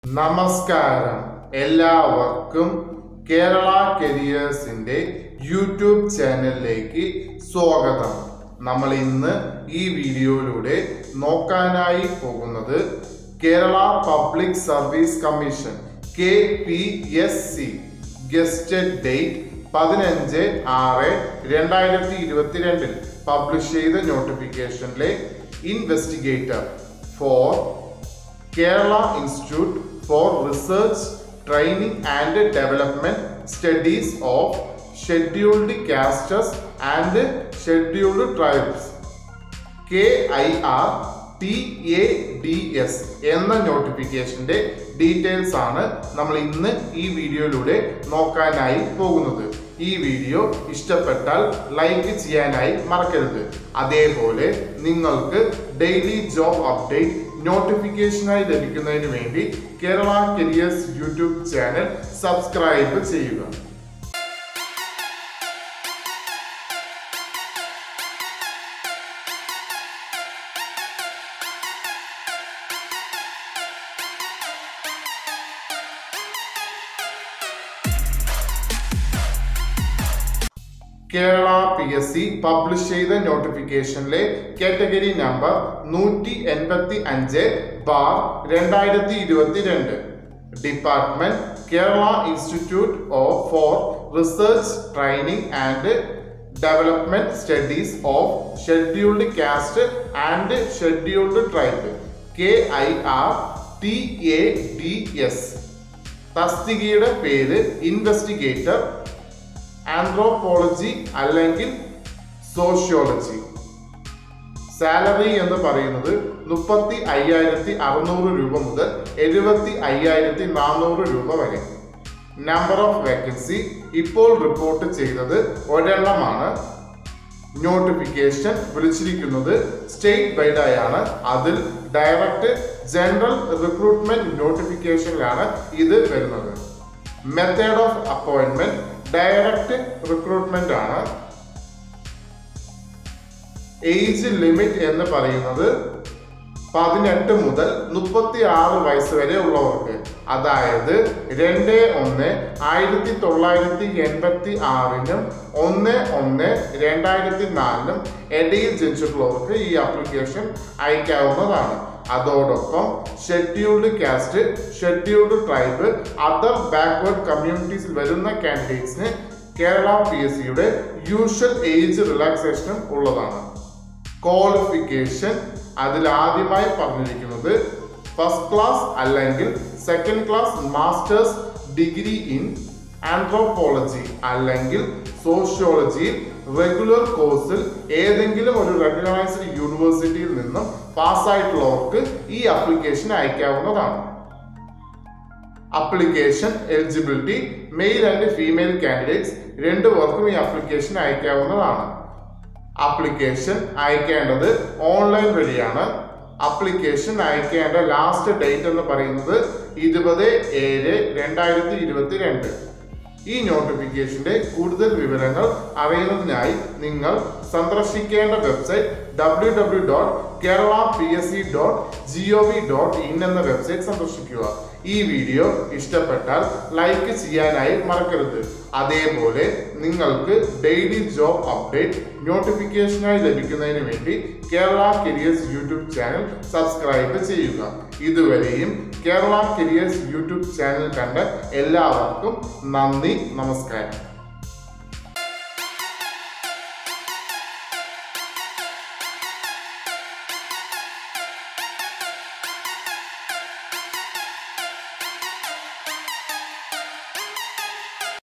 നമസ്കാരം എല്ലാവർക്കും കേരള കരിയേഴ്സിന്റെ യൂട്യൂബ് ചാനലിലേക്ക് സ്വാഗതം നമ്മൾ ഇന്ന് ഈ വീഡിയോയിലൂടെ നോക്കാനായി പോകുന്നത് Kerala public service commission K P S C gazetted date പതിനഞ്ച് ആറ് രണ്ടായിരത്തി ഇരുപത്തിരണ്ടിൽ പബ്ലിഷ് ചെയ്ത നോട്ടിഫിക്കേഷനിലെ investigator for Kerala institute for research training and development studies of scheduled castes and scheduled tribes K I R T A D S എന്ന നോട്ടിഫിക്കേഷന്റെ details ആണ് നമ്മൾ ഇന്ന് ഈ വീഡിയോയിലൂടെ നോക്കാനായി പോകുന്നത് ഈ വീഡിയോ ഇഷ്ടപ്പെട്ടാൽ ലൈക്ക് ചെയ്യാനായി മറക്കരുത് അതേപോലെ നിങ്ങൾക്ക് ഡെയിലി ജോബ് അപ്ഡേറ്റ് നോട്ടിഫിക്കേഷനായി ലഭിക്കുന്നതിന് വേണ്ടി Kerala careers YouTube channel subscribe ചെയ്യുക Kerala P S C publish ചെയ്ത നോട്ടിഫിക്കേഷനിലെ കാറ്റഗറി നമ്പർ നൂറ്റി എൺപത്തി അഞ്ച് ബാർ രണ്ടായിരത്തി ഇരുപത്തി രണ്ട് department Kerala institute of for research training and development studies of scheduled caste and scheduled tribe K I R T A D S തസ്തികയുടെ പേര് ഇൻവെസ്റ്റിഗേറ്റർ ആന്ത്രോപോളജി അല്ലെങ്കിൽ സോഷ്യോളജി സാലറി എന്ന് പറയുന്നത് മുപ്പത്തി അയ്യായിരത്തി അറുന്നൂറ് രൂപ മുതൽ എഴുപത്തി അയ്യായിരത്തി നാനൂറ് രൂപ വരെ നമ്പർ ഓഫ് വേക്കൻസി ഇപ്പോൾ റിപ്പോർട്ട് ചെയ്തത് ഒരെണ്ണമാണ് നോട്ടിഫിക്കേഷൻ വിളിച്ചിരിക്കുന്നത് സ്റ്റേറ്റ് വൈഡായാണ് അതിൽ ഡയറക്റ്റ് ജനറൽ റിക്രൂട്ട്മെന്റ് നോട്ടിഫിക്കേഷനിലാണ് ഇത് വരുന്നത് method of appointment direct recruitment ആണ് ഏജ് ലിമിറ്റ് എന്ന് പറയുന്നത് പതിനെട്ട് മുതൽ മുപ്പത്തി ആറ് വയസ്സ് വരെ ഉള്ളവർക്ക് അതായത് രണ്ട് ഒന്ന് ആയിരത്തി തൊള്ളായിരത്തി എൺപത്തി ആറിനും ഒന്ന് ഒന്ന് രണ്ടായിരത്തി നാലിനും ഇടയിൽ ജനിച്ചിട്ടുള്ളവർക്ക് ഈ ആപ്ലിക്കേഷൻ അയക്കാവുന്നതാണ് അതോടൊപ്പം scheduled caste scheduled tribe other backward കമ്മ്യൂണിറ്റീസിൽ വരുന്ന കാൻഡിഡേറ്റ്സിന് കേരള പി എസ് സിയുടെ യൂഷ്വൽ ഏജ് റിലാക്സേഷനും ഉള്ളതാണ് ക്വാളിഫിക്കേഷൻ അതിൽ ആദ്യമായി പറഞ്ഞിരിക്കുന്നത് ഫസ്റ്റ് ക്ലാസ് അല്ലെങ്കിൽ second class masters degree in anthropology അല്ലെങ്കിൽ സോഷ്യോളജിയിൽ റെഗുലർ കോഴ്സിൽ ഏതെങ്കിലും ഒരു റെക്കഗ്നൈസ്ഡ് യൂണിവേഴ്സിറ്റിയിൽ നിന്നും പാസ്സായിട്ടുള്ളവർക്ക് ഈ ആപ്ലിക്കേഷൻ അയക്കാവുന്നതാണ് application eligibility male and female candidates രണ്ടു പേർക്കും ഈ ആപ്ലിക്കേഷൻ അയക്കാവുന്നതാണ് ആപ്ലിക്കേഷൻ അയക്കേണ്ടത് ഓൺലൈൻ വഴിയാണ് ആപ്ലിക്കേഷൻ അയക്കേണ്ട ലാസ്റ്റ് ഡേറ്റ് എന്ന് പറയുന്നത് ഇരുപത് ഏഴ് രണ്ടായിരത്തി ഇരുപത്തി രണ്ട് ഈ നോട്ടിഫിക്കേഷന്റെ കൂടുതൽ വിവരങ്ങൾ അറിയുന്നതിനായി നിങ്ങൾ സന്ദർശിക്കേണ്ട website W W dot Kerala P S C dot G O V dot in എന്ന വെബ്സൈറ്റ് സന്ദർശിക്കുക ഈ വീഡിയോ ഇഷ്ടപ്പെട്ടാൽ ലൈക്ക് ചെയ്യാനായി മറക്കരുത് അതേപോലെ നിങ്ങൾക്ക് ഡെയിലി ജോബ് അപ്ഡേറ്റ് നോട്ടിഫിക്കേഷനായി ലഭിക്കുന്നതിന് വേണ്ടി Kerala careers YouTube channel subscribe ചെയ്യുക ഇതുവരെയും കേരള കരിയേഴ്സ് യൂട്യൂബ് ചാനൽ കണ്ട എല്ലാവർക്കും നന്ദി നമസ്കാരം